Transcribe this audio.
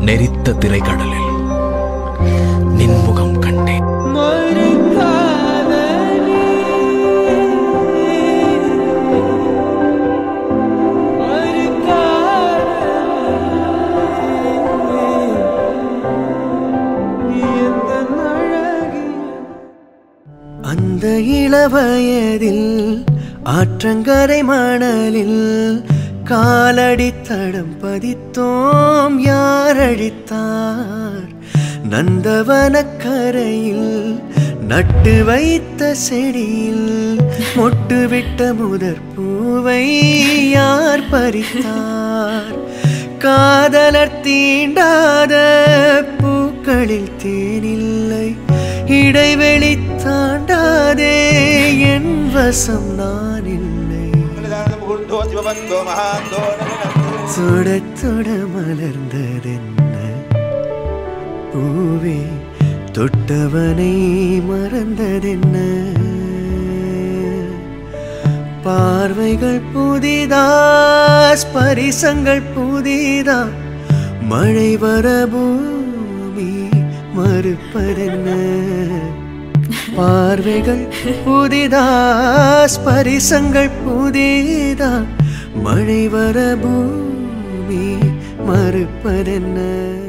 நெரித்த திரைக்கடலில் நின்முகம் கண்டேன் அந்த இளவயதில் ஆற்றங்கரை மணலில் காலடி தடம் பதித்தோம் யார் அழித்தார் நந்தவனக்கரையில் நட்டு வைத்த செடியில் மொட்டு விட்ட முதற் பூவை யார் பறித்தார் காதலர் தீண்டாத பூக்களில் தேனில்லை இடைவெளி தாண்டாதே என் வசம் நான் இல்லை சுட சுட மலர்ந்ததென்ன பூவே தொட்டவனை மறந்ததென்ன பார்வைகள் புதிதா ஸ்பரிசங்கள் புதிதா மழை வர பூமி மறுப்பதென்ன பார்வைகள் புதிதா ஸ்பரிசங்கள் புதிதா மழை வர பூமி மறுப்பதென்ன